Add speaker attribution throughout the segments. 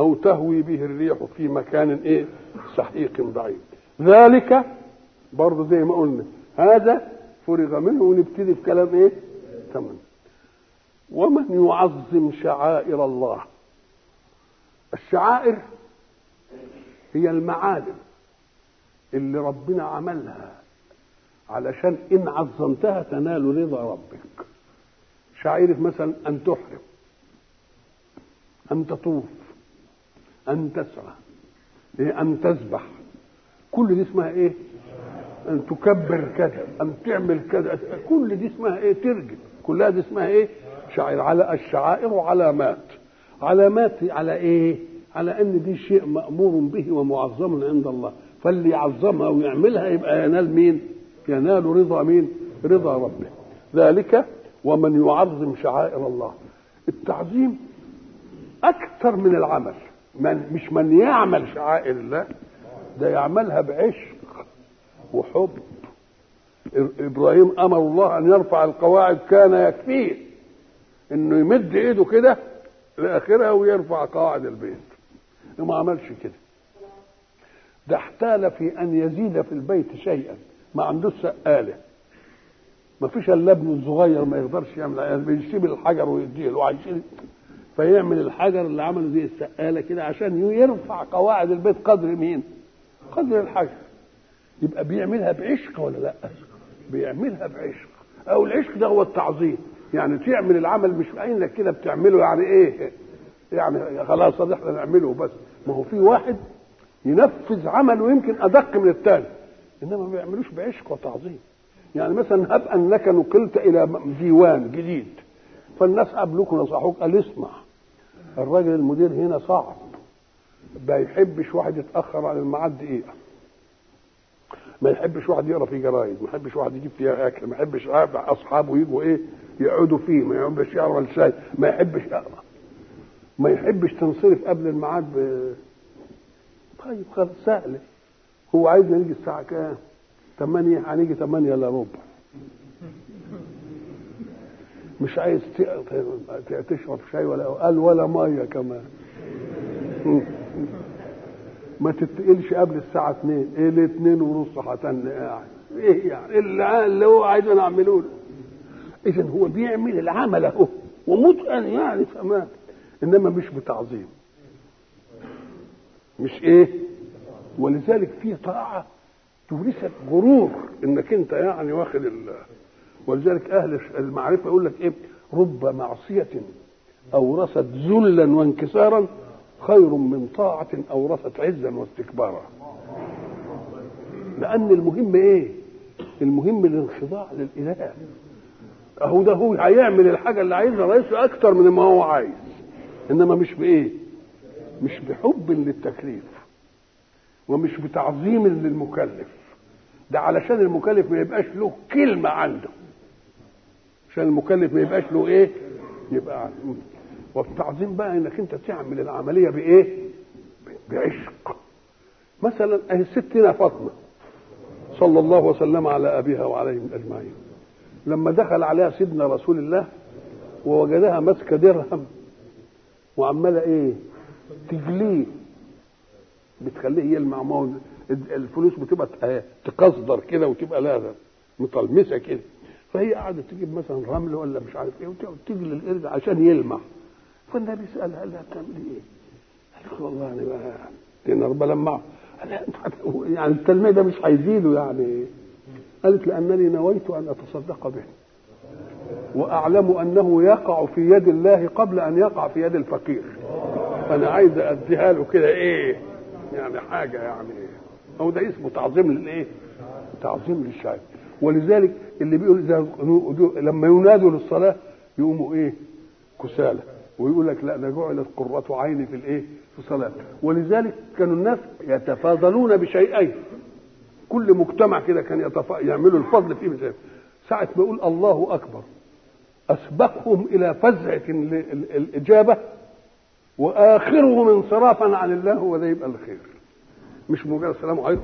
Speaker 1: او تهوي به الريح في مكان ايه سحيق بعيد ذلك برضه زي ما قلنا هذا فرغ منه ونبتدي في كلام ايه تمام ومن يعظم شعائر الله الشعائر هي المعالم اللي ربنا عملها علشان ان عظمتها تنال رضا ربك شعيرة مثلا ان تحرم ان تطوف ان تسعى إيه ان تذبح كل دي اسمها ايه ان تكبر كذا ان تعمل كذا كل دي اسمها ايه ترجم كلها دي اسمها ايه شعائر على الشعائر علامات علامات على ايه على ان دي شيء مامور به ومعظم عند الله فاللي يعظمها ويعملها يبقى ينال مين ينال رضا مين رضا ربه ذلك ومن يعظم شعائر الله التعظيم اكثر من العمل من مش من يعمل شعائر الله ده يعملها بعشق وحب ابراهيم امر الله ان يرفع القواعد كان يكفيه انه يمد ايده كده لاخرها ويرفع قواعد البيت ما عملش كده ده احتال في ان يزيد في البيت شيئا ما عندوش سقاله ما فيش الا ابنه الصغير ما يقدرش يعمل بيسيب الحجر ويديه له عايزين فيعمل الحجر اللي عمله زي السقاله كده عشان يرفع قواعد البيت قدر مين؟ قدر الحجر يبقى بيعملها بعشق ولا لا؟ بيعملها بعشق او العشق ده هو التعظيم يعني تعمل العمل مش باين لك كده بتعمله يعني ايه؟ يعني خلاص احنا نعمله بس ما هو في واحد ينفذ عمله يمكن ادق من الثاني انما ما بيعملوش بعشق وتعظيم يعني مثلا هب انك نقلت الى ديوان جديد فالناس قابلوك ونصحوك قال اسمع الراجل المدير هنا صعب ما يحبش واحد يتاخر عن الميعاد دقيقه ما يحبش واحد يقرا في جرايد ما يحبش واحد يجيب فيها اكل ما يحبش اصحابه يجوا ايه يقعدوا فيه ما يحبش يقرا الشاي ما يحبش يقرا ما يحبش تنصرف قبل الميعاد ب... طيب خلاص سهله هو عايزنا نيجي الساعه كام 8 هنيجي 8 الا ربع مش عايز تشرب شاي ولا قال ولا ميه كمان ما تتقلش قبل الساعة 2 ايه ليه 2 ونص هتن قاعد ايه يعني اللي, اللي هو عايز انا اعمله له اذا هو بيعمل العمل اهو ومتقن يعني تمام انما مش بتعظيم مش ايه ولذلك في طاعة تورثك غرور انك انت يعني واخد ال ولذلك اهل المعرفه يقول لك ايه رب معصيه اورثت ذلا وانكسارا خير من طاعه اورثت عزا واستكبارا لان المهم ايه المهم الانخضاع للاله اهو ده هو هيعمل الحاجه اللي عايزها رئيسه اكتر من ما هو عايز انما مش بايه مش بحب للتكليف ومش بتعظيم للمكلف ده علشان المكلف ما يبقاش له كلمه عنده عشان المكلف ما يبقاش له ايه يبقى والتعظيم بقى انك انت تعمل العمليه بايه بعشق مثلا اهي ستنا فاطمه صلى الله وسلم على ابيها وعليهم اجمعين لما دخل عليها سيدنا رسول الله ووجدها ماسكه درهم وعماله ايه تجليه بتخليه يلمع ما هو الفلوس بتبقى تقصدر كده وتبقى لها مطلمسه كده فهي قعدت تجيب مثلا رمل ولا مش عارف ايه وتجلي القرد عشان يلمع فالنبي سالها قال لها بتعملي ايه؟ قالت له والله انا بقى لان ربنا لمعه يعني التلميع ده مش هيزيده يعني قالت لانني نويت ان اتصدق به واعلم انه يقع في يد الله قبل ان يقع في يد الفقير فانا عايز اديها له كده ايه يعني حاجه يعني هو ده اسمه تعظيم للايه تعظيم للشعب ولذلك اللي بيقول إذا لما ينادوا للصلاه يقوموا ايه كسالى ويقول لك لا ده جعلت قرة عيني في الايه في الصلاة ولذلك كانوا الناس يتفاضلون بشيئين كل مجتمع كده كان يتفا... يعملوا الفضل فيه مثال ساعة ما يقول الله أكبر أسبقهم إلى فزعة الإجابة وآخرهم انصرافا عن الله هو ده يبقى الخير مش مجرد السلام عليكم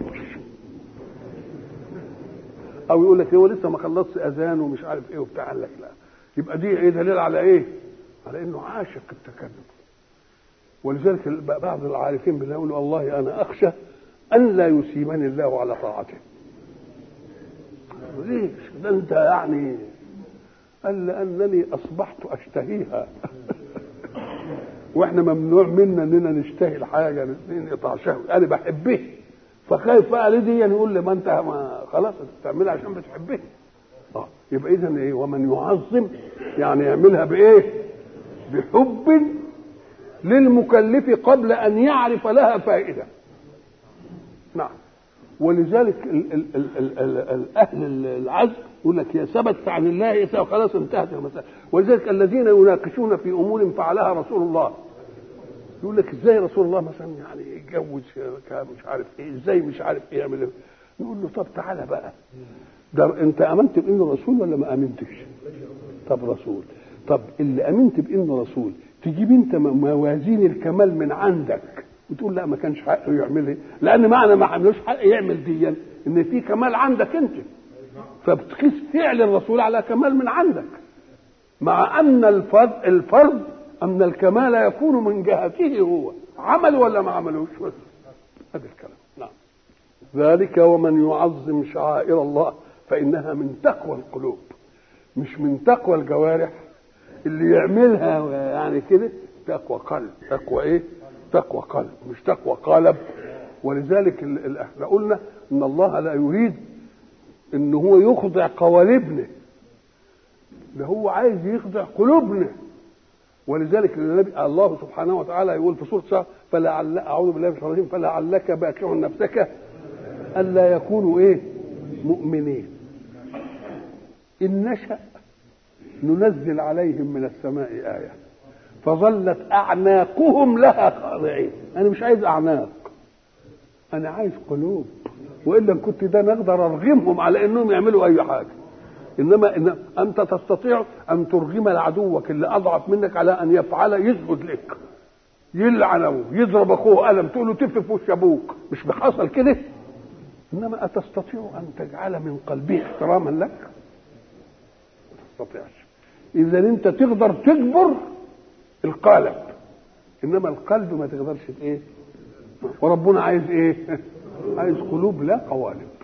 Speaker 1: او يقول لك هو لسه ما خلصش اذان ومش عارف ايه وبتاع قال لك لا يبقى دي ايه دليل على ايه على انه عاشق التكلم ولذلك بعض العارفين بالله يقولوا والله انا اخشى ان لا يسيبني الله على طاعته ليش ده انت يعني قال لانني اصبحت اشتهيها واحنا ممنوع منا اننا نشتهي الحاجه نقطع شهوه انا بحبها فخايف بقى ليه دي يقول لي ما انت ما خلاص تعملها عشان بتحبها اه يبقى اذا ايه ومن يعظم يعني يعملها بايه بحب للمكلف قبل ان يعرف لها فائده نعم ولذلك ال ال ال ال ال ال اهل العزم يقول لك يا ثبت عن الله يسأل خلاص انتهت المسألة ولذلك الذين يناقشون في امور فعلها رسول الله يقول لك ازاي رسول الله مثلا يعني يتجوز مش عارف ايه ازاي مش عارف ايه يعمل ايه نقول له طب تعالى بقى ده انت امنت بانه رسول ولا ما امنتش طب رسول طب اللي امنت بانه رسول تجيب انت موازين الكمال من عندك وتقول لا ما كانش حقه يعمل ايه لان معنى ما عملوش حق يعمل ديا ان في كمال عندك انت فبتقيس فعل الرسول على كمال من عندك مع ان الفرد الفرد ان الكمال يكون من جهته هو عمل ولا ما عملوش بس هذا الكلام نعم ذلك ومن يعظم شعائر الله فانها من تقوى القلوب مش من تقوى الجوارح اللي يعملها يعني كده تقوى قلب تقوى ايه تقوى قلب مش تقوى قالب ولذلك احنا قلنا ان الله لا يريد ان هو يخضع قوالبنا ده هو عايز يخضع قلوبنا ولذلك النبي الله سبحانه وتعالى يقول في سوره سعد فلعل اعوذ بالله من الشيطان الرجيم فلعلك باكع نفسك الا يكونوا ايه مؤمنين ان نشا ننزل عليهم من السماء ايه فظلت اعناقهم لها خاضعين انا مش عايز اعناق انا عايز قلوب والا كنت ده نقدر ارغمهم على انهم يعملوا اي حاجه انما إن انت تستطيع ان ترغم عدوك اللي اضعف منك على ان يفعل يسجد لك يلعنه يضرب اخوه قلم تقول له تف في وش ابوك مش بحصل كده انما اتستطيع ان تجعل من قلبه احتراما لك ما تستطيعش اذا انت تقدر تجبر القالب انما القلب ما تقدرش ايه وربنا عايز ايه عايز قلوب لا قوالب